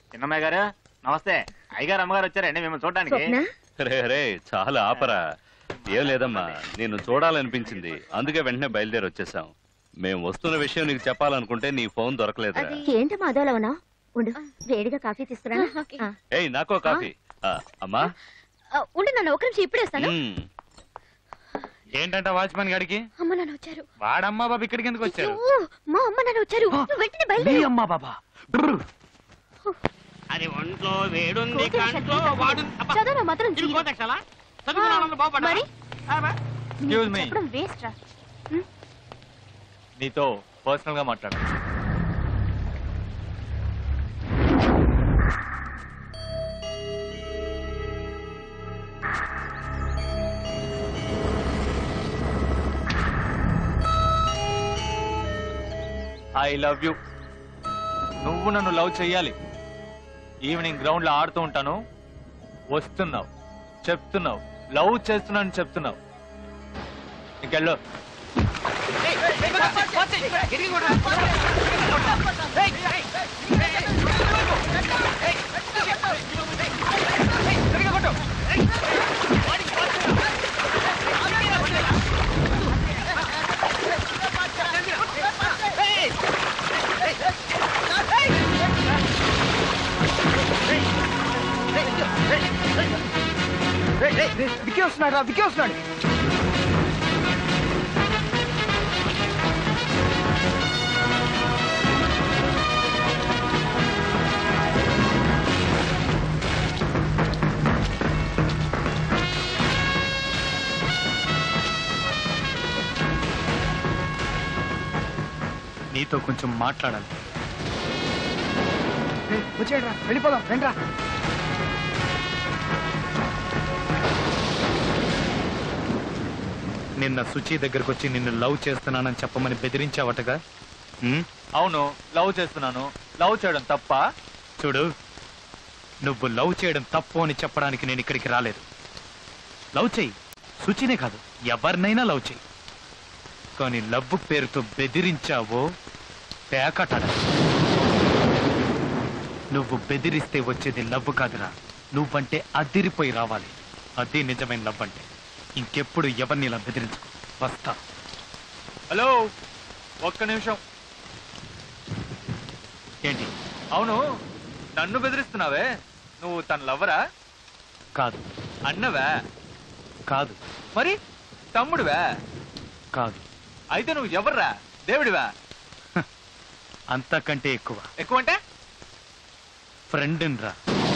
చిన్నమ్మాయి గారు నమస్తే అయ్యగారు అమ్మగారు వచ్చారండి మిమ్మల్ని చూడడానికి స్వప్న రే రే చాలా ఆపరా ఏం లేదమ్మా నేను చూడాలనిపించింది అందుకే వెంటనే బయలుదేరి వచ్చేసాం మేము వస్తున్న విషయం నీకు చెప్పాలనుకుంటే నీ ఫోన్ దొరకలేదురా ఏంటమ్మా అదోలా ఉన్నావు ఉండు వేడిగా కాఫీ తీసుకురా ఆ. ఏయ్ నాకో కాఫీ ఆ, అమ్మా ఆ, ఉండు నన్ను ఒక నిమిషం ఇప్పుడే వస్తాను మ్మ్. ఏంటంట వాచ్మెన్ గారికి అమ్మ నాన్న వచ్చారు వాడమ్మా బాబు ఇక్కడికి ఎందుకు వచ్చారు అయ్యో, మా అమ్మ నాన్న వచ్చారు నువ్వు వెంటనే బయలుదేరు అమ్మా బాబా అది ఒంట్లో వేడుంది కోతి కంట్లో శక్తి వాడు చదవరా మాత్రం ఇది జీరో. కోతక్షల చదువుకున్నాను బాగుపడ్డా మరి Excuse me. చెప్పడం వేస్ట్ రా నీతో పర్సనల్ గా మాట్లాడు ఐ లవ్ యు నువ్వు నన్ను లవ్ చెయ్యాలి ఈవినింగ్ గ్రౌండ్ లో ఆడుతూ ఉంటాను వస్తున్నావు చెప్తున్నావు లవ్ చేస్తున్నాను చెప్తున్నావు ఇంకెళ్ళు వికి వస్తున్నాడు రా వికి వస్తున్నాడు నీతో కొంచెం మాట్లాడాలి వచ్చేయండి రా వెళ్ళిపోదాం రండి రా నిన్న సుచి దగ్గరకు వచ్చి నిన్ను లవ్ చేస్తున్నానని చెప్పమని బెదిరించావటగా అవును లవ్ చేస్తున్నాను లవ్ చేయడం తప్ప చూడు నువ్వు లవ్ చేయడం తప్పు అని చెప్పడానికి నేను ఇక్కడికి రాలేదు లవ్ చెయ్యి సుచినే కాదు ఎవరినైనా లవ్ చెయ్యి కానీ లవ్ పేరుతో బెదిరించావో పేకటడ నువ్వు బెదిరిస్తే వచ్చేది లవ్ కాదురా నువ్వంటే అదిరిపోయి రావాలి అది నిజమైన లవ్ అంటే ఇంకెప్పుడు ఎవరిని ఇలా బెదిరించుకో వస్తా హలో ఒక్క నిమిషం ఏంటి అవును నన్ను బెదిరిస్తున్నావే నువ్వు తన లవ్వరా కాదు అన్నవా కాదు మరి తమ్ముడువా కాదు అయితే నువ్వు ఎవర్రా దేవుడివా అంతకంటే ఎక్కువ ఎక్కువ అంటే ఫ్రెండ్ రా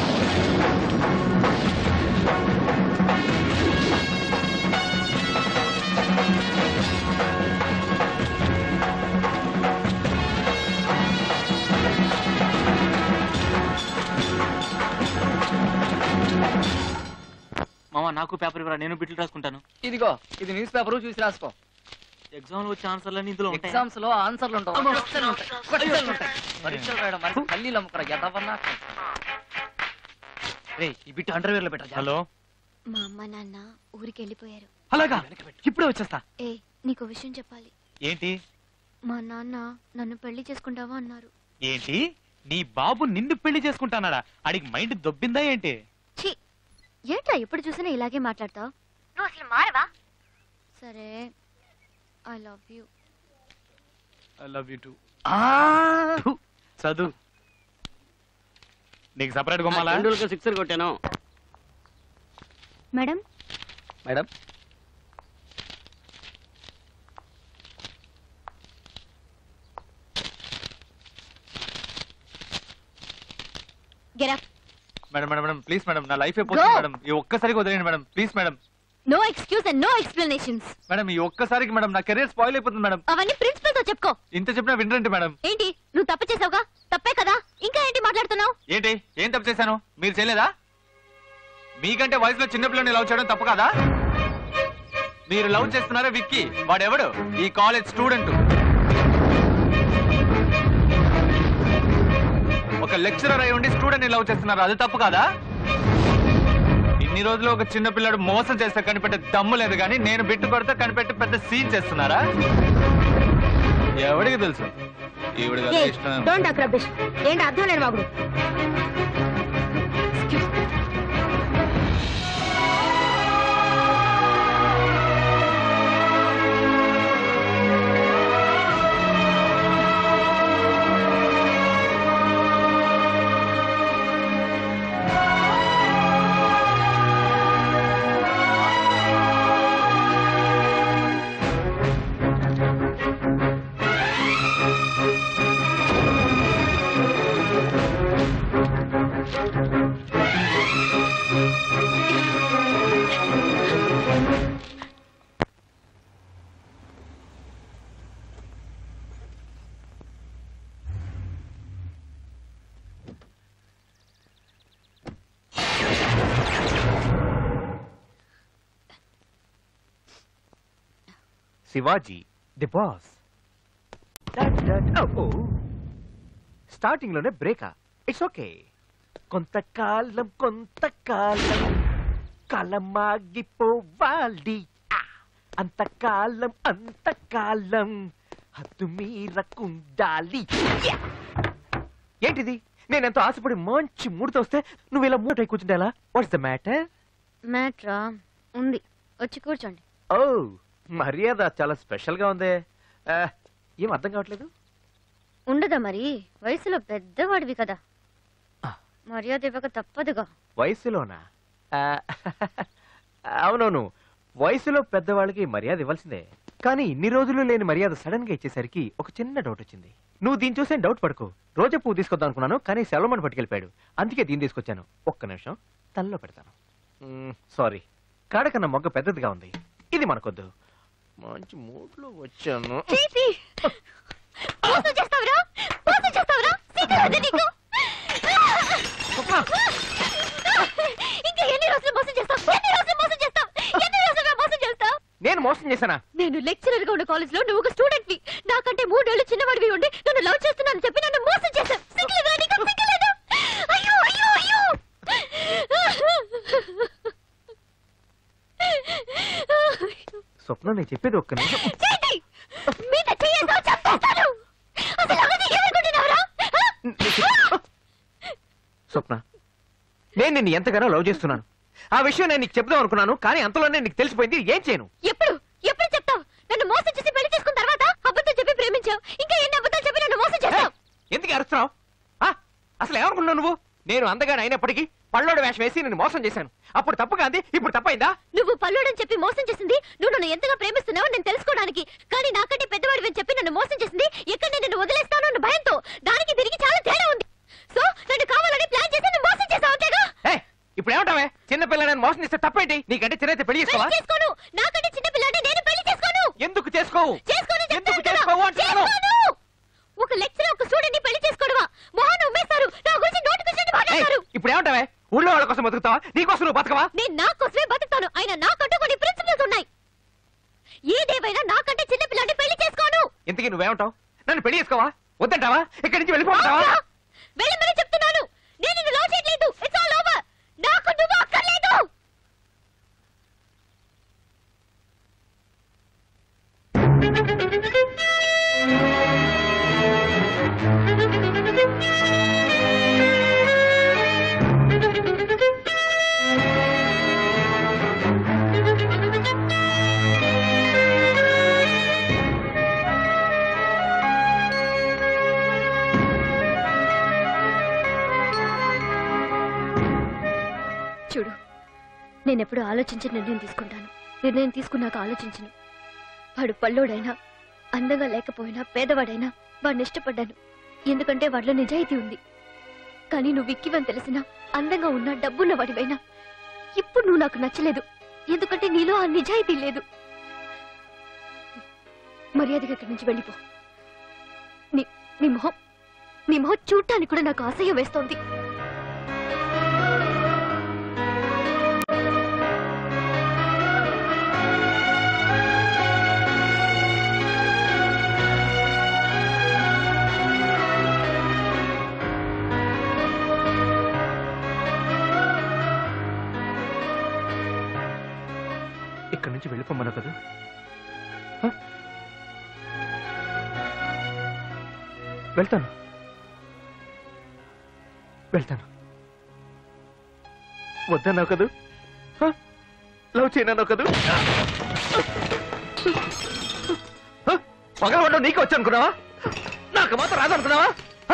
మామ నాకు పేపర్ ఇవ్వరా నేను బిట్లు రాసుకుంటాను ఇదిగో ఇది న్యూస్ పేపర్ చూసి రాసుకో ఎగ్జామ్ లో వచ్చే ఆన్సర్లన్నీ ఇందులో ఉంటాయి ఎగ్జామ్స్ లో ఆన్సర్లు ఉండవు క్వశ్చన్లు ఉంటాయి. క్వశ్చన్లు ఉంటాయి. పరీక్షలు రాయడం మరి పల్లీలు అమ్ముకురా ఎదవన్నా రే ఈ బిట్టు అండర్వేర్ లో పెట్టా హలో మా అమ్మ నాన్న ఊరికి వెళ్ళిపోయారు అలాగా ఇప్పుడే వచ్చేస్తా ఏ నీకు విషయం చెప్పాలి ఏంటి మా నాన్న నన్ను పెళ్లి చేసుకుంటావా అన్నారు ఏంటి నీ బాబు నిన్ను పెళ్లి చేసుకుంటానాడా అడిగి మైండ్ దొబ్బిందా ఏంటి ఛీ ఏంట్రా ఎప్పుడు చూసినా ఇలాగే మాట్లాడతావు నువ్వు అసలు మారవా సరే I love you I love you too చదువు నీకు సపరేట్ గుమ్మాలా సిక్సర్ కొట్టాను madam madam get up madam madam madam please madam నా లైఫ్ అయిపోతుంది Go. మేడం ఈ ఒక్కసారికి వదిలేయండి madam please madam no excuse and no explanations madam ఈ ఒక్కసారికి మేడం నా కెరీర్ స్పాయిల్ అయిపోతుంది మేడం అవన్నీ ప్రిన్సిపల్ తో చెప్పుకో ఇంత చెప్పినా వినరండి మేడం ఏంటి నువ్వు తప్పు చేసావుగా తప్పే కదా ఇంకా ఏంటి మాట్లాడుతున్నావు ఏంటి ఏం తప్పు చేశాను మీరు చేయలేదా మీకంటే వయసులో చిన్నపిల్లని లవ్ చేయడం తప్పు కదా మీరు లవ్ చేస్తున్నారా విక్కీ వాడెవడు ఈ కాలేజ్ స్టూడెంట్ ఒక లెక్చరర్ అయి ఉండి స్టూడెంట్ ని లవ్ చేస్తున్నారు అది తప్పు కాదా ఇన్ని రోజులు ఒక చిన్న పిల్లడు మోసం చేస్తే కనిపెట్టే దమ్ము లేదు కానీ నేను బిట్టు కొడితే కనిపెట్టి పెద్ద సీన్ చేస్తున్నారా ఎవడికి తెలుసు ఈవిడ కదా ఇష్టం డోంట్ టాక్ రబ్బిష్ ఏంటి అర్థం లేని వాగుడు శివాజీ ది బాస్ స్టార్టింగ్ లోనే బ్రేకా ఇట్స్ ఓకే కొంతకాలం కొంతకాలం కలమాగిపోవాలి ఆ, అంతకాలం అంతకాలం హద్దు మీరకుండాలి యా! ఏంటిది నేను ఎంతో ఆశపడి మంచి మూడుతో వస్తే నువ్వు ఇలా మూట కూర్చుంటే ఎలా వాట్స్ ద మ్యాటర్ మ్యాట్రా ఉంది వచ్చి కూర్చోండి ఓ మర్యాద చాలా స్పెషల్ గా ఉంది ఆ, ఏం అర్థం కావట్లేదు ఉండదా మరి వయసులో పెద్దవాడివి కదా ఆ. మర్యాద ఇవ్వక తప్పదుగా వయసులోనా ఆ, అవునవును వయసులో పెద్దవాళ్ళకి మర్యాద ఇవ్వాల్సిందే కానీ ఇన్ని రోజులు లేని మర్యాద సడన్ గా ఇచ్చేసరికి ఒక చిన్న డౌట్ వచ్చింది నువ్వు దీన్ని చూసే డౌట్ పడుకో రోజా పువ్వు తీసుకొద్దాం అనుకున్నాను కానీ సెలవుమని పట్టుకెళ్ళిపోయాడు అందుకే దీన్ని తీసుకొచ్చాను ఒక్క నిమిషం తల్లో పెడతాను సారీ కాడకన్నా మొగ్గ పెద్దదిగా ఉంది ఇది మనకొద్దు మంచి మూడ్లో వచ్చాను చేసి మోసం చేస్తావురా మోసం చేస్తావురా సిగ్గులేదా నీకు ఇంకా ఎన్ని రోజులు మోసం చేస్తావు ఎన్ని రోజులు మోసం చేస్తావు ఎన్ని రోజులు మోసం చేస్తావు నేను మోసం చేశానా నేను లెక్చరర్ గా ఉన్న కాలేజ్ లో నువ్వు ఒక స్టూడెంట్ వి నాకంటే మూడేళ్లు చిన్నవాడివి ఉండి నన్ను లవ్ చేస్తున్నానని చెప్పి నన్ను మోసం చేశావు సిగ్గులేదా నీకు సిగ్గులేదా అయ్యో అయ్యో అయ్యో స్వప్న నేను చెప్పేది ఒక్క నిమిషం చేతి మీద చెయ్యేదో చంపేస్తాను అసలు అవన్నీ ఏమనుకుంటున్నావురా స్వప్న నేను నిన్ను ఎంతగానో లవ్ చేస్తున్నాను ఆ విషయం నేను నీకు చెప్దాం అనుకున్నాను కానీ అంతలోనే నీకు తెలిసిపోయింది ఏం చేయను ఎప్పుడు ఎప్పుడు చెప్తావు నన్ను మోసం చేసి పెళ్లి చేసుకున్న తర్వాత అబద్ధం చెప్పి ప్రేమించావు ఇంకా ఎన్ని అబద్ధాలు చెప్పి నన్ను మోసం చేస్తావు ఎందుకు అరుస్తున్నావు ఆ? అసలు ఏమనుకున్నావు నువ్వు నేను అందగానే అయినప్పటికీ పళ్ళోడు వేషం వేసి నేను మోసం చేశాను అప్పుడు తప్పు కాదు ఇప్పుడు తప్పైందా నువ్వు పల్లుడని చెప్పి మోసం చేసింది నువ్వు నన్ను ఎంతగా ప్రేమిస్తున్నావో నేను తెలుసుకోవడానికి కానీ నాకంటే పెద్దవాడివి అని చెప్పి నన్ను మోసం చేసింది ఎక్కడ నేను నిన్ను వదిలేస్తాను అన్న భయంతో దానికి దీనికి చాలా తేడా ఉంది సో నన్ను కావాలని ప్లాన్ చేసి నన్ను మోసం చేసావు అంతేగా ఏ ఇప్పుడు ఏమంటావే చిన్న పిల్లని మోసం చేస్తే తప్పేంటి నీకంటే చిన్నైతే పెళ్లి చేసుకోవా పెళ్లి చేసుకోను నాకంటే చిన్న పిల్లాడిని నేను పెళ్లి చేసుకోను ఎందుకు చేసుకోవు చేసుకోను ఎందుకు చెప్తాను కదా. చేసుకోవు అంటున్నాను చేసుకోను. ఒక లెక్చరర్ ఒక స్టూడెంట్ ని పెళ్లి చేసుకోవడమా మొహాన్ని ఉమ్మేస్తారు నా గురించి నోటిఫికేషన్ ఏయ్, మాట్లాడతారు ఇప్పుడు ఏమంటావే ఊళ్ళో వాళ్ళ కోసం బతుకుతావా నీకోసం నువ్వు బతకవా నేను నా కోసమే బతుకుతాను అయినా నాకంటూ కొన్ని ప్రిన్సిపల్స్ ఉన్నాయి ఏదేవైనా నాకంటే చిన్న పిల్లాడిని పెళ్లి చేసుకోను ఇంతకీ నువ్వేమంటావు నన్ను పెళ్లి చేసుకోవా వద్దంటావా ఇక్కడి నుంచి వెళ్ళిపోమంటావా ఆగ్రా! వెళ్ళమని చెప్తున్నాను నేను నిన్ను లవ్ చేయట్లేదు ఇట్స్ ఆల్ ఓవర్ నాకు నువ్వు అక్కర్లేదు చూడు నేనెప్పుడు ఆలోచించి నిర్ణయం తీసుకుంటాను నిర్ణయం తీసుకున్నాక ఆలోచించను వాడు పల్లోడైనా అందంగా లేకపోయినా పేదవాడైనా వాడిని ఇష్టపడ్డాను ఎందుకంటే వాడిలో నిజాయితీ ఉంది కానీ నువ్వు విక్కివని తెలిసినా అందంగా ఉన్నా డబ్బున్న వాడివైనా ఇప్పుడు నువ్వు నాకు నచ్చలేదు ఎందుకంటే నీలో ఆ నిజాయితీ లేదు మర్యాదగా ఇక్కడి నుంచి వెళ్ళిపో నీ నీ మొహం నీ మొహం చూడటానికి కూడా నాకు అసహ్యం వేస్తోంది ఇక్కడి నుంచి వెళ్ళిపోమన్నావు కదా హ? వెళ్తాను వెళ్తాను వద్దన్నావు కదూ హ? లవ్ చేయనన్నావు కదూ హ? పగలబడ్డం నీకు వచ్చి అనుకున్నావా నాకు మాత్రం రాదు అనుకున్నావా హ?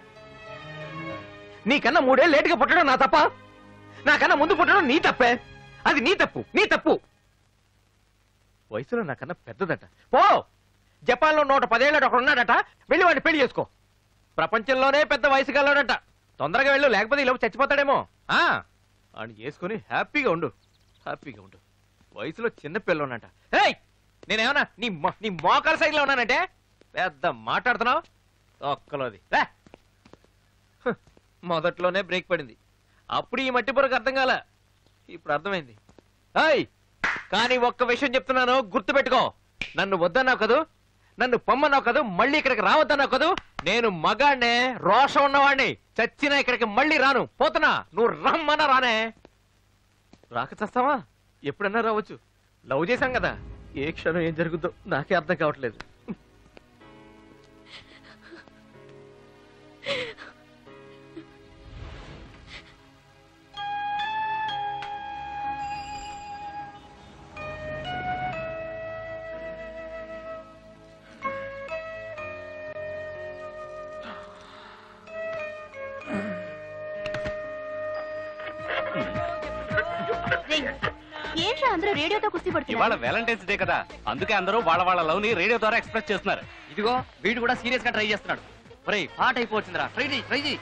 నీకన్నా మూడేళ్ళు లేటుగా పుట్టడం నా తప్ప నాకన్నా ముందు పుట్టడం నీ తప్పే అది నీ తప్పు నీ తప్పు వయసులో నాకన్నా పెద్దదట పో జపాన్లో నూట పదేళ్ళట ఒకడు ఉన్నాడట వెళ్ళి వాడిని పెళ్లి చేసుకో ప్రపంచంలోనే పెద్ద వయసు గలవాడట తొందరగా వెళ్ళు లేకపోతే ఇలా చచ్చిపోతాడేమో ఆ వాడిని చేసుకుని హ్యాపీగా ఉండు హ్యాపీగా ఉండు వయసులో చిన్న పిల్లన్నట ఏయ్ నేనేమన్నా నీ మొ- నీ మోకాల సైజులో ఉన్నానంటే పెద్ద మాట్లాడుతున్నావు ఒక్కలోది రా. హ్, మొదట్లోనే బ్రేక్ పడింది అప్పుడు ఈ మట్టి పొరకు అర్థం కాల ఇప్పుడు అర్థమైంది ఏయ్ కానీ ఒక్క విషయం చెప్తున్నాను గుర్తుపెట్టుకో నన్ను వద్దన్నావు కదూ నన్ను పొమ్మన్నావు కదూ మళ్ళీ ఇక్కడికి రావద్దన్నావు కదూ నేను మగాడినే రోషం ఉన్నవాడిని చచ్చినా ఇక్కడికి మళ్ళీ రాను పోతున్నా నువ్వు రమ్మన్నా రానే రాక చస్తావా ఎప్పుడన్నా రావచ్చు లవ్ చేశాం కదా ఏ క్షణం ఏం జరుగుద్దో నాకే అర్థం కావట్లేదు ఏంట్రా అందరూ రేడియోతో కుస్తీ ఇవాళ పడుతున్నారు వ్యాలంటైన్స్ డే కదా అందుకే అందరూ వాళ్ళ వాళ్ళ లవ్ ని రేడియో ద్వారా ఎక్స్ప్రెస్ చేస్తున్నారు ఇదిగో వీడు కూడా సీరియస్ గా ట్రై చేస్తున్నాడు ఒరేయ్ పాట అయిపోవచ్చిందిరా ట్రై చేయి ట్రై చేయి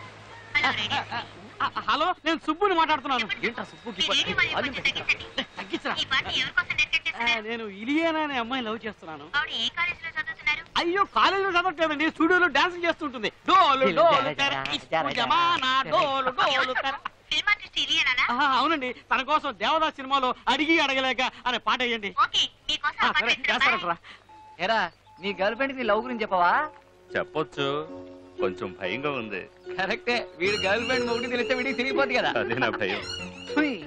హలో నేను సుబ్బుని మాట్లాడుతున్నాను ఏంట్రా సుబ్బు గిబ్బు? వాల్యూమ్ తగ్గించరా. తగ్గించరా ఆ, నేను ఇలియానా అనే అమ్మాయి లవ్ చేస్తున్నాను అయ్యో కాలేజీలో చదవట్లేదండి స్టూడియోలో డాన్స్ చేస్తుంటుంది డోలు డోలు తెర, ఇస్కు జమానా, డోలు డోలు తెర. ఆహా, అవునండి తన కోసం దేవదాస్ సినిమాలో అడిగి అడగలేక అనే పాట వేయండి ఆ, సరే చేస్తారట్రా ఏరా నీ గర్ల్ ఫ్రెండ్ నీ లవ్ గురించి చెప్పవా చెప్పొచ్చు కొంచెం భయంగా ఉంది కరెక్టే వీడి గర్ల్ ఫ్రెండ్ మొగుడు తెలిస్తే వీడికి తిరిగిపోద్ది కదా అదే నా భయం హుయ్.